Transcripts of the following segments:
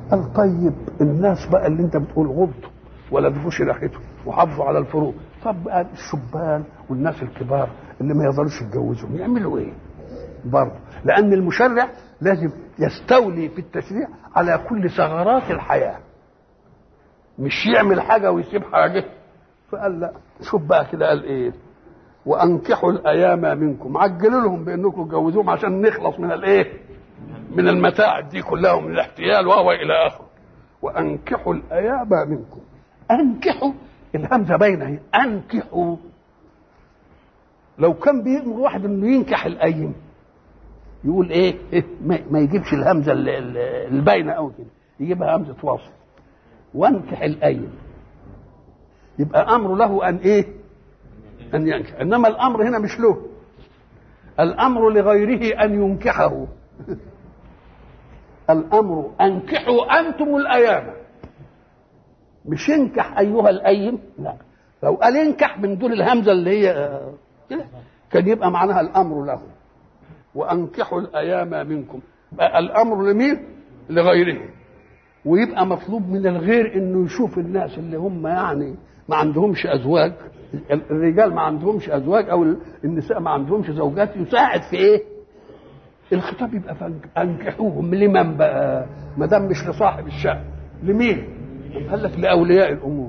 قال طيب الناس بقى اللي انت بتقول غضوا ولا تبوش ريحته وحافظوا على الفروض طب بقى الشبان والناس الكبار اللي ما يقدروش يتجوزوا يعملوا ايه؟ برضه لان المشرع لازم يستولي في التشريع على كل ثغرات الحياه مش يعمل حاجه ويسيب حاجه فقال لا شوف بقى كده قال ايه وانكحوا الايام منكم عجلوا لهم بانكم تجوزوهم عشان نخلص من الايه من المتاعب دي كلها ومن الاحتيال وهو الى اخره وانكحوا الايام منكم انكحوا الهمزه باينه اهي انكحوا لو كان بيأمر واحد انه ينكح الايم يقول ايه, إيه؟ ما, ما يجيبش الهمزه الباينه قوي كده يجيبها همزه وصل وانكح الايم يبقى امر له ان ايه ان ينكح انما الامر هنا مش له الامر لغيره ان ينكحه الامر انكحوا انتم الايام مش ينكح ايها الايم لا لو قال ينكح من دون الهمزه اللي هي كده كان يبقى معناها الامر له وانكحوا الايام منكم بقى الامر لمين لغيره ويبقى مطلوب من الغير انه يشوف الناس اللي هم يعني ما عندهمش ازواج الرجال ما عندهمش ازواج او النساء ما عندهمش زوجات يساعد في ايه الخطاب يبقى انكحوهم لمن بقى ما دام مش لصاحب الشأن لمين قال لك لاولياء الامور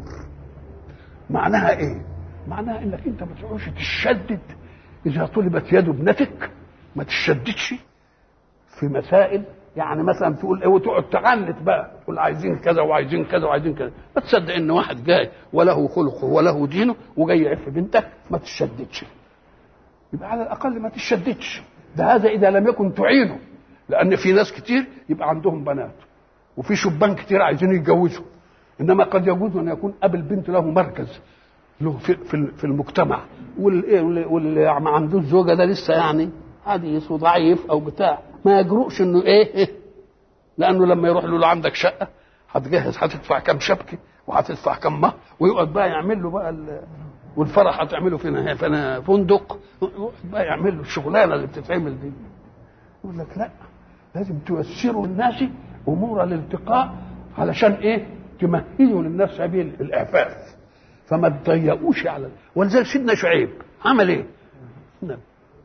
معناها ايه معناها انك انت ما تقعدش تشدد اذا طلبت يد ابنتك ما تشددش في مسائل يعني مثلا تقول ايه وتقعد تعنت بقى تقول عايزين كذا وعايزين كذا وعايزين كذا ما تصدق ان واحد جاي وله خلقه وله دينه وجاي يعف بنتك ما تشددش يبقى على الاقل ما تشددش ده هذا اذا لم يكن تعينه لان في ناس كتير يبقى عندهم بنات وفي شبان كتير عايزين يتجوزوا انما قد يجوز ان يكون اب البنت له مركز له في في, في المجتمع والايه واللي ما عندوش زوجه ده لسه يعني حديث وضعيف او بتاع ما يجرؤش انه ايه لانه لما يروح له عندك شقه هتجهز هتدفع كام شبكه وهتدفع كام مهر ويقعد بقى يعمل له بقى والفرح هتعمله فين فين فندق بقى يعمل له الشغلانه اللي بتتعمل دي يقول لك لا لازم تيسروا الناس امور الالتقاء علشان ايه تمهدوا للناس سبيل الاعفاف فما تضيقوش على ولذلك سيدنا شعيب عمل ايه؟ نعم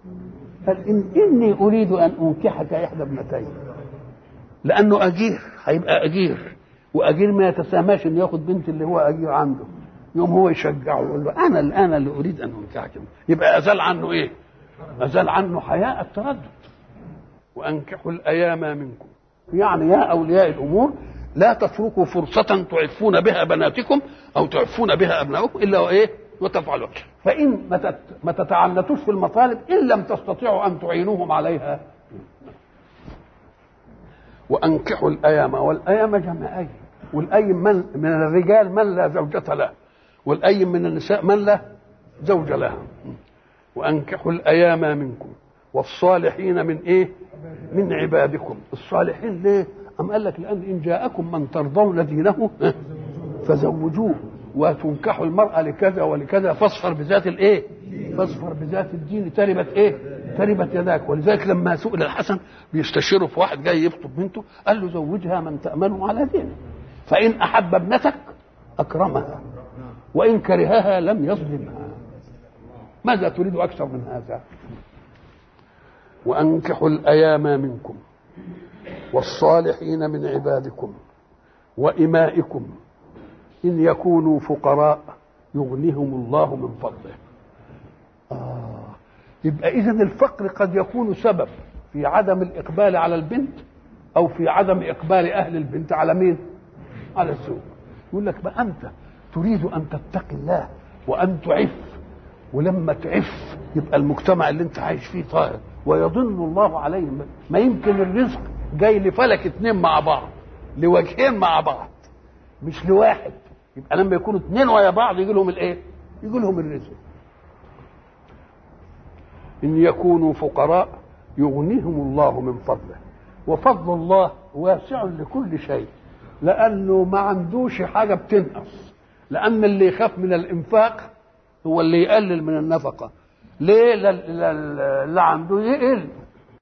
قال إن إني أريد أن أنكحك إحدى ابنتين لأنه أجير هيبقى أجير وأجير ما يتساماش إنه ياخد بنت اللي هو أجير عنده يوم هو يشجعه يقول له أنا الآن اللي أريد أن أنكحك يبقى أزال عنه إيه؟ أزال عنه حياء التردد وأنكحوا الأيام منكم يعني يا أولياء الأمور لا تتركوا فرصة تعفون بها بناتكم أو تعفون بها أبنائكم إلا وإيه؟ وتفعلوا فإن ما تتعنتوش في المطالب إن لم تستطيعوا أن تعينوهم عليها وأنكحوا الأيام والأيام جمع أي والأيم من من الرجال من لا زوجة له والأيم من النساء من لا زوج لها وأنكحوا الأيام منكم والصالحين من إيه؟ من عبادكم الصالحين ليه؟ أم قال لك لأن إن جاءكم من ترضون دينه فزوجوه وتنكح المرأة لكذا ولكذا فاصفر بذات الايه؟ فاصفر بذات الدين تربت ايه؟ تربت يداك ولذلك لما سئل الحسن بيستشيره في واحد جاي يخطب بنته قال له زوجها من تأمنه على دينه فإن أحب ابنتك أكرمها وإن كرهها لم يظلمها ماذا تريد أكثر من هذا؟ وأنكحوا الأيام منكم والصالحين من عبادكم وإمائكم إن يكونوا فقراء يغنيهم الله من فضله آه. يبقى إذا الفقر قد يكون سبب في عدم الإقبال على البنت أو في عدم إقبال أهل البنت على مين؟ على الزوج يقول لك بقى أنت تريد أن تتقي الله وأن تعف ولما تعف يبقى المجتمع اللي أنت عايش فيه طاهر ويضن الله عليهم ما يمكن الرزق جاي لفلك اتنين مع بعض لوجهين مع بعض مش لواحد يبقى لما يكونوا اثنين ويا بعض يجي لهم الايه؟ يجي لهم الرزق. ان يكونوا فقراء يغنيهم الله من فضله وفضل الله واسع لكل شيء لانه ما عندوش حاجه بتنقص لان اللي يخاف من الانفاق هو اللي يقلل من النفقه ليه اللي عنده يقل